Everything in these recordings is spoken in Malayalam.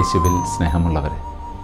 യേശുവിൽ സ്നേഹമുള്ളവരെ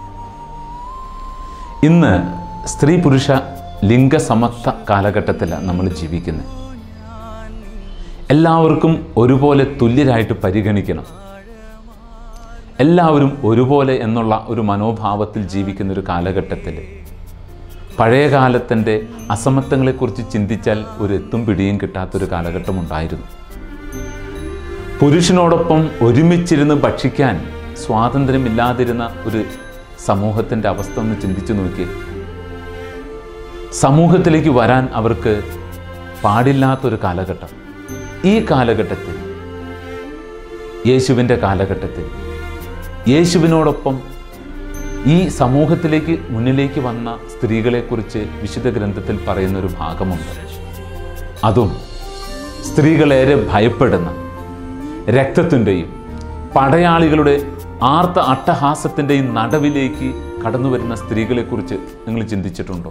ഇന്ന് സ്ത്രീ പുരുഷ ലിംഗസമത്വ കാലഘട്ടത്തിലാണ് നമ്മൾ ജീവിക്കുന്നത് എല്ലാവർക്കും ഒരുപോലെ തുല്യരായിട്ട് പരിഗണിക്കണം എല്ലാവരും ഒരുപോലെ എന്നുള്ള ഒരു മനോഭാവത്തിൽ ജീവിക്കുന്ന ഒരു കാലഘട്ടത്തിൽ പഴയ കാലത്തിൻ്റെ അസമത്വങ്ങളെക്കുറിച്ച് ചിന്തിച്ചാൽ ഒരു എത്തും പിടിയും കിട്ടാത്തൊരു കാലഘട്ടമുണ്ടായിരുന്നു പുരുഷനോടൊപ്പം ഒരുമിച്ചിരുന്ന് ഭക്ഷിക്കാൻ സ്വാതന്ത്ര്യമില്ലാതിരുന്ന ഒരു സമൂഹത്തിൻ്റെ അവസ്ഥ ഒന്ന് ചിന്തിച്ചു നോക്കി സമൂഹത്തിലേക്ക് വരാൻ അവർക്ക് പാടില്ലാത്തൊരു കാലഘട്ടം ഈ കാലഘട്ടത്തിൽ യേശുവിൻ്റെ കാലഘട്ടത്തിൽ യേശുവിനോടൊപ്പം ഈ സമൂഹത്തിലേക്ക് മുന്നിലേക്ക് വന്ന സ്ത്രീകളെക്കുറിച്ച് വിശുദ്ധ ഗ്രന്ഥത്തിൽ പറയുന്നൊരു ഭാഗമുണ്ട് അതും സ്ത്രീകളേറെ ഭയപ്പെടുന്ന രക്തത്തിൻ്റെയും പടയാളികളുടെ ആർത്ത അട്ടഹാസത്തിൻ്റെയും നടുവിലേക്ക് കടന്നു വരുന്ന സ്ത്രീകളെക്കുറിച്ച് നിങ്ങൾ ചിന്തിച്ചിട്ടുണ്ടോ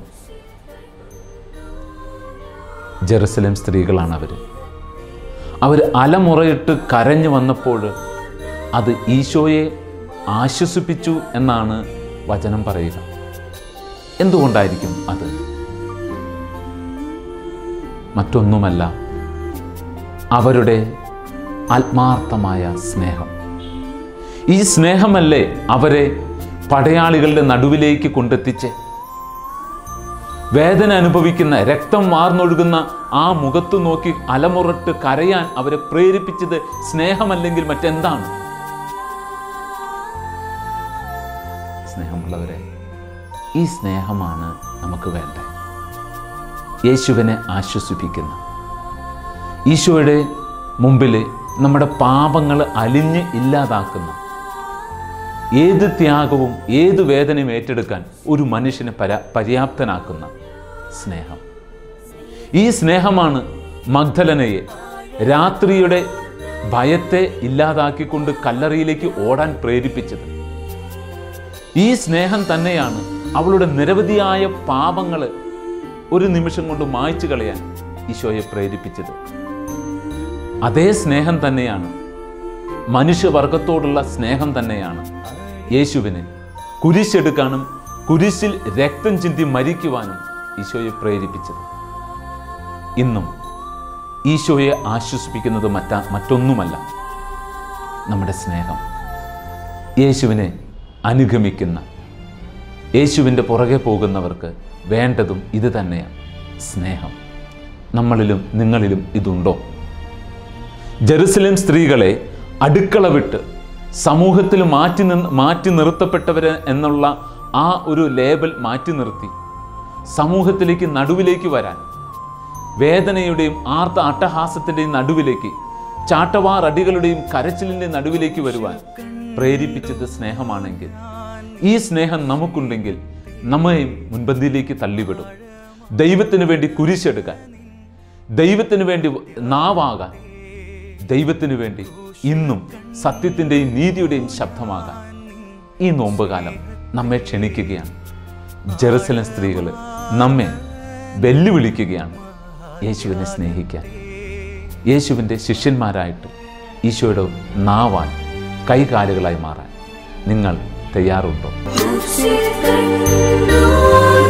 ജെറുസലേം സ്ത്രീകളാണ് അവർ അവർ അലമുറയിട്ട് കരഞ്ഞു വന്നപ്പോൾ അത് ഈശോയെ ആശ്വസിപ്പിച്ചു എന്നാണ് വചനം പറയുക എന്തുകൊണ്ടായിരിക്കും അത് മറ്റൊന്നുമല്ല അവരുടെ ആത്മാർത്ഥമായ സ്നേഹം ഈ സ്നേഹമല്ലേ അവരെ പടയാളികളുടെ നടുവിലേക്ക് കൊണ്ടെത്തിച്ച് വേദന അനുഭവിക്കുന്ന രക്തം വാർന്നൊഴുകുന്ന ആ മുഖത്ത് നോക്കി അലമുറട്ട് കരയാൻ അവരെ പ്രേരിപ്പിച്ചത് സ്നേഹമല്ലെങ്കിൽ മറ്റെന്താണ് സ്നേഹമുള്ളവരെ ഈ സ്നേഹമാണ് നമുക്ക് വേണ്ടത് യേശുവിനെ ആശ്വസിപ്പിക്കുന്ന ഈശോയുടെ മുമ്പിൽ നമ്മുടെ പാപങ്ങൾ അലിഞ്ഞ് ഇല്ലാതാക്കുന്ന ഏത് ത്യാഗവും ഏത് വേദനയും ഏറ്റെടുക്കാൻ ഒരു മനുഷ്യനെ പരാ പര്യാപ്തനാക്കുന്ന സ്നേഹം ഈ സ്നേഹമാണ് മഗ്ദലനയെ രാത്രിയുടെ ഭയത്തെ ഇല്ലാതാക്കിക്കൊണ്ട് കല്ലറിയിലേക്ക് ഓടാൻ പ്രേരിപ്പിച്ചത് ഈ സ്നേഹം തന്നെയാണ് അവളുടെ നിരവധിയായ പാപങ്ങൾ ഒരു നിമിഷം കൊണ്ട് മായ്ച്ചു കളയാൻ ഈശോയെ പ്രേരിപ്പിച്ചത് അതേ സ്നേഹം തന്നെയാണ് മനുഷ്യവർഗത്തോടുള്ള സ്നേഹം തന്നെയാണ് യേശുവിനെ കുരിശെടുക്കാനും കുരിശിൽ രക്തം ചിന്തി മരിക്കുവാനും ഈശോയെ പ്രേരിപ്പിച്ചത് ഇന്നും ഈശോയെ ആശ്വസിപ്പിക്കുന്നത് മറ്റാ മറ്റൊന്നുമല്ല നമ്മുടെ സ്നേഹം യേശുവിനെ അനുഗമിക്കുന്ന യേശുവിൻ്റെ പുറകെ പോകുന്നവർക്ക് വേണ്ടതും ഇത് തന്നെയാണ് സ്നേഹം നമ്മളിലും നിങ്ങളിലും ഇതുണ്ടോ ജെറുസലേം സ്ത്രീകളെ അടുക്കള വിട്ട് സമൂഹത്തിൽ മാറ്റി നിന്ന് മാറ്റി നിർത്തപ്പെട്ടവര് എന്നുള്ള ആ ഒരു ലേബൽ മാറ്റി നിർത്തി സമൂഹത്തിലേക്ക് നടുവിലേക്ക് വരാൻ വേദനയുടെയും ആർത്ത അട്ടഹാസത്തിൻ്റെയും നടുവിലേക്ക് ചാട്ടവാർ അടികളുടെയും കരച്ചിലിൻ്റെ നടുവിലേക്ക് വരുവാൻ പ്രേരിപ്പിച്ചത് സ്നേഹമാണെങ്കിൽ ഈ സ്നേഹം നമുക്കുണ്ടെങ്കിൽ നമ്മയും മുൻപന്തിയിലേക്ക് തള്ളിവിടും ദൈവത്തിന് വേണ്ടി കുരിശെടുക്കാൻ ദൈവത്തിന് വേണ്ടി നാവാകാൻ ദൈവത്തിന് വേണ്ടി ഇന്നും സത്യത്തിൻ്റെയും നീതിയുടെയും ശബ്ദമാകാൻ ഈ നോമ്പുകാലം നമ്മെ ക്ഷണിക്കുകയാണ് ജെറുസലം സ്ത്രീകൾ നമ്മെ വെല്ലുവിളിക്കുകയാണ് യേശുവിനെ സ്നേഹിക്കാൻ യേശുവിൻ്റെ ശിഷ്യന്മാരായിട്ട് ഈശോയുടെ നാവാൻ കൈകാലുകളായി മാറാൻ നിങ്ങൾ തയ്യാറുണ്ടോ Lucy Kanu